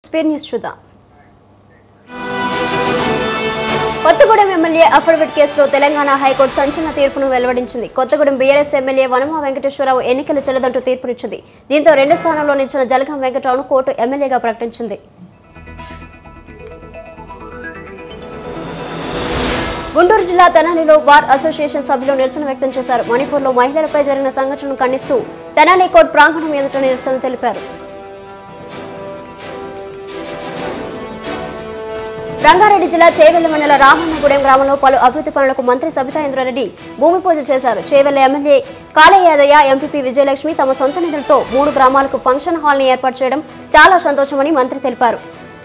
speed news చూద్దాం Kothagudem MLA affidavit కేసులో Telangana high court సంచలన తీర్పును వెలువడించింది కొత్తగూడెం బీఆర్ఎస్ ఎమ్మెల్యే వనమా వెంకటేశ్వరరావు ఎన్నికలు చెల్లదంటూ తీర్పునిచ్చింది దీంతో రెండు స్థానంలో నిలిచిన జలగం వెంకటరావును కోర్టు ఎమ్మెల్యేగా ప్రకటించింది గుంటూరు జిల్లా తెనాలిలో బార్ అసోసియేషన్ సభ్యులు నిరసన వ్యక్తం చేశారు మణిపూర్లో మహిళలపై జరిగిన సంఘటనను ఖండిస్తూ తెనాలి కోర్టు ప్రాంగణం ఎదుట నిరసన తెలిపారు రంగారెడ్డి జిల్లా చేవెళ్ల మండల రామన్నగూడెం గ్రామంలో పలు అభివృద్ధి పనులకు మంత్రి సబితా ఇంద్రారెడ్డి భూమి పూజ చేశారు చేవెళ్ల ఎమ్మెల్యే కాళయ్య యాదయ్య ఎంపీపీ విజయలక్ష్మి తమ సొంత నిధులతో మూడు గ్రామాలకు ఫంక్షన్ హాల్ ని ఏర్పాటు చేయడం చాలా సంతోషమని మంత్రి తెలిపారు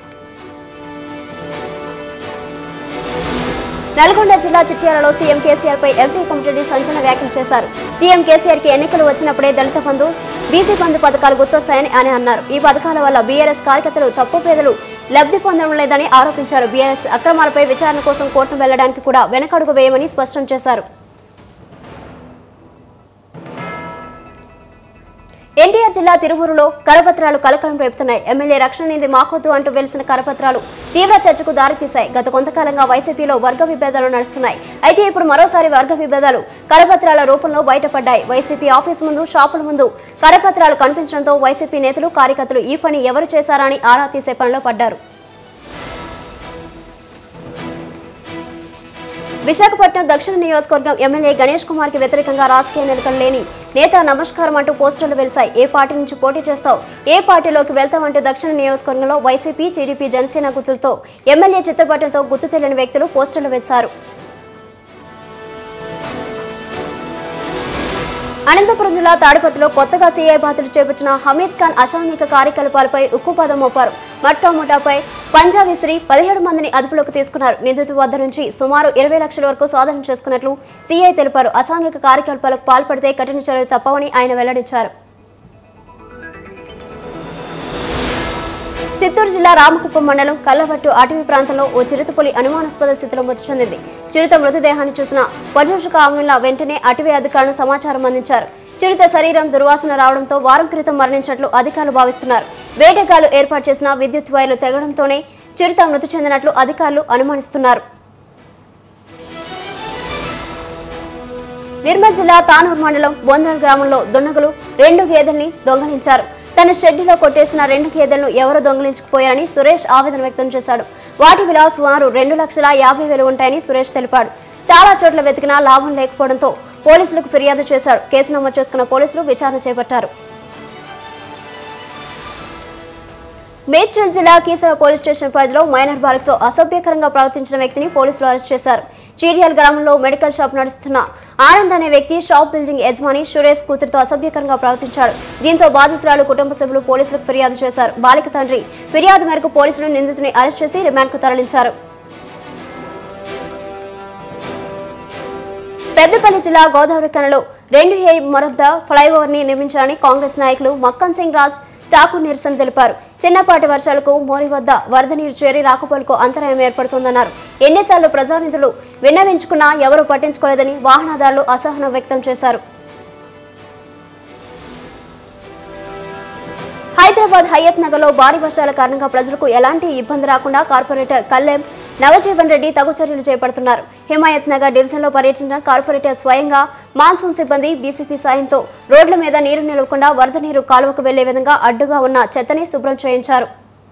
నల్గొండ జిల్లా చిట్యాలలో సీఎం కేసీఆర్ పై ఎంపీ కమిటీ సంచలన వ్యాఖ్యలు చేశారు సీఎం కేసీఆర్ కి ఎన్నికలు వచ్చినప్పుడే దళిత బంధు బీసీ బంధు పథకాలు గుర్తొస్తాయని ఆయన అన్నారు ఈ పథకాల వల్ల బీఆర్ఎస్ కార్యకర్తలు తప్పు పేదలు లబ్ధి పొందడం లేదని ఆరోపించారు బీఆర్ఎస్ అక్రమాలపై విచారణ కోసం కోర్టును వెళ్లడానికి కూడా వెనకడుగు వేయమని స్పష్టం చేశారు ఎన్టీఆర్ జిల్లా తిరువూరులో కరపత్రాలు కలకలం రేపుతున్నాయి ఎమ్మెల్యే రక్షణ నిధి మాకొద్దు అంటూ వెలిసిన కరపత్రాలు తీవ్ర చర్చకు దారితీశాయి గత కొంతకాలంగా వైసీపీలో వర్గ విభేదాలు నడుస్తున్నాయి అయితే ఇప్పుడు మరోసారి వర్గ విభేదాలు కరపత్రాల రూపంలో బయటపడ్డాయి వైసీపీ ఆఫీస్ ముందు షాపుల ముందు కరపత్రాలు కనిపించడంతో వైసీపీ నేతలు కార్యకర్తలు ఈ పని ఎవరు చేశారా అని ఆరా తీసే పనిలో పడ్డారు విశాఖపట్నం దక్షిణ నియోజకవర్గం ఎమ్మెల్యే గణేష్ కుమార్ కి వ్యతిరేకంగా రాజకీయ నేతలు లేని నేత నమస్కారం అంటూ పోస్టర్లు వెలిశాయి ఏ పార్టీ నుంచి పోటీ చేస్తావు ఏ పార్టీలోకి వెళ్తావంటూ దక్షిణ నియోజకవర్గంలో వైసీపీ టీడీపీ జనసేన గుర్తులతో ఎమ్మెల్యే చిత్రపటంతో గుర్తు తెలియని వ్యక్తులు పోస్టర్లు వేశారు అనంతపురం జిల్లా తాడిపత్రిలో కొత్తగా సీఐ బాధ్యతలు చేపట్టిన హమీద్ ఖాన్ అసాంఘిక కార్యకలాపాలపై ఉక్కుపాదం మోపారు మట్కా ముఠాపై పంజా విసిరి పదిహేడు మందిని అదుపులోకి తీసుకున్నారు నిందితుల వద్ద నుంచి సుమారు ఇరవై లక్షల వరకు స్వాధీనం చేసుకున్నట్లు సీఐ తెలిపారు అసాంఘిక కార్యకలాపాలకు పాల్పడితే కఠిన చర్యలు తప్పవని ఆయన వెల్లడించారు చిత్తూరు జిల్లా రామకుప్పం మండలం కల్లవట్టు అటవీ ప్రాంతంలో ఓ చిరుతపులి అనుమానాస్పద స్థితిలో మృతి చెందింది చిరుత మృతదేహాన్ని చూసిన పర్యవేక్షక ఆమెల వెంటనే అటవీ అధికారులు సమాచారం అందించారు చిరుత శరీరం దుర్వాసన రావడంతో వారం క్రితం మరణించినట్లు అధికారులు భావిస్తున్నారు వేటగాళ్లు ఏర్పాటు చేసిన విద్యుత్ వైర్లు తెగడంతోనే చిరుత మృతి చెందినట్లు అధికారులు అనుమానిస్తున్నారు నిర్మల్ జిల్లా తానూరు మండలం బొందల్ గ్రామంలో దున్నగులు రెండు గేదెల్ని దొంగలించారు తన షెడ్డులో కొట్టేసిన రెండు గేదెలను ఎవరు దొంగిలించుకుపోయారని సురేష్ ఆవేదన వ్యక్తం చేశాడు వాటి విలువ సుమారు రెండు లక్షల యాభై వేలు ఉంటాయని సురేష్ తెలిపాడు చాలా చోట్ల వెతికినా లాభం లేకపోవడంతో పోలీసులకు ఫిర్యాదు చేశాడు కేసు నమోదు చేసుకున్న పోలీసులు విచారణ చేపట్టారు మేడ్చల్ జిల్లా కీసర పోలీస్ స్టేషన్ పరిధిలో మైనర్ బాలికతో అసభ్యకరంగా ప్రవర్తించిన వ్యక్తిని పోలీసులు అరెస్ట్ చేశారు చీడియాల్ గ్రామంలో మెడికల్ షాప్ నడుస్తున్న ఆనంద్ అనే వ్యక్తి షాప్ బిల్డింగ్ యజమాని సురేష్ కూతురుతో అసభ్యకరంగా ప్రవర్తించాడు దీంతో బాధితురాలు కుటుంబ సభ్యులు పోలీసులకు ఫిర్యాదు చేశారు బాలిక తండ్రి ఫిర్యాదు మేరకు పోలీసులు నిందితుని అరెస్ట్ చేసి రిమాండ్కు తరలించారు పెద్దపల్లి జిల్లా గోదావరి కనలో రెండు ఏ మొరద్ద ఫ్లైఓవర్ ని నిర్మించాలని కాంగ్రెస్ నాయకులు మక్కన్ సింగ్ రాజ్ ఠాకూర్ నిరసన తెలిపారు చిన్నపాటి వర్షాలకు మోరి వద్ద వరద నీరు చేరి రాకపోకలకు అంతరాయం ఏర్పడుతోందన్నారు ఎన్నిసార్లు ప్రజానిధులు విన్నవించుకున్నా ఎవరూ పట్టించుకోలేదని వాహనదారులు అసహనం వ్యక్తం చేశారు హైదరాబాద్ హయత్ నగర్లో భారీ వర్షాల కారణంగా ప్రజలకు ఎలాంటి ఇబ్బంది రాకుండా కార్పొరేటర్ కల్లెం నవజీవన్ రెడ్డి తగు చర్యలు చేపడుతున్నారు హిమాయత్ నగర్ డివిజన్లో పర్యటించిన కార్పొరేటర్ స్వయంగా మాన్సూన్ సిబ్బంది బీసీపీ సాయంతో రోడ్ల మీద నీరు నిలవకుండా వరద నీరు కాలువకు వెళ్లే విధంగా అడ్డుగా ఉన్న చెత్తని శుభ్రం చేయించారు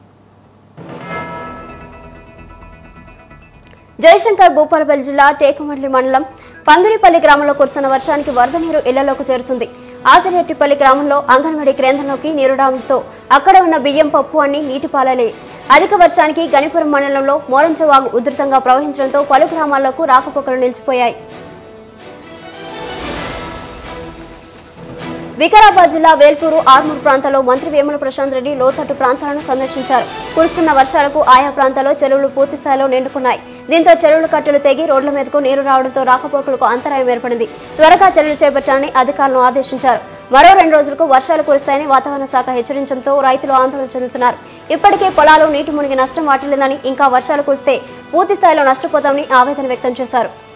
జయశంకర్ భూపాలపల్లి జిల్లా టేకుమర్లి మండలం పంగిడిపల్లి గ్రామంలో కురుస్తున్న వర్షానికి వరద నీరు ఇళ్లలోకి చేరుతుంది ఆసిరెట్టిపల్లి గ్రామంలో అంగన్వాడీ కేంద్రంలోకి నీరు రావడంతో అక్కడ ఉన్న బియ్యం పప్పు అన్ని నీటి పాలయ్యాయి అధిక వర్షానికి గణిపురం మండలంలో మోరంచవాగు ఉధృతంగా ప్రవహించడంతో పలు గ్రామాలకు రాకపోకలు నిలిచిపోయాయి వికారాబాద్ జిల్లా వేల్పూరు ఆర్మూరు ప్రాంతాల్లో మంత్రి వేముల ప్రశాంత్ రెడ్డి లోతట్టు ప్రాంతాలను సందర్శించారు కురుస్తున్న వర్షాలకు ఆయా ప్రాంతాల్లో చెరువులు పూర్తి స్థాయిలో నిండుకున్నాయి దీంతో చెరువుల కట్టలు తెగి రోడ్ల మీదకు నీరు రావడంతో రాకపోకలకు అంతరాయం ఏర్పడింది త్వరగా చర్యలు చేపట్టాలని అధికారులను ఆదేశించారు మరో రెండు రోజులకు వర్షాలు కురుస్తాయని వాతావరణ శాఖ హెచ్చరించడంతో రైతులు ఆందోళన చెందుతున్నారు ఇప్పటికే పొలాలు నీటి మునిగి నష్టం వాటిల్లిందని ఇంకా వర్షాలు కురిస్తే పూర్తి స్థాయిలో నష్టపోతామని ఆవేదన వ్యక్తం చేశారు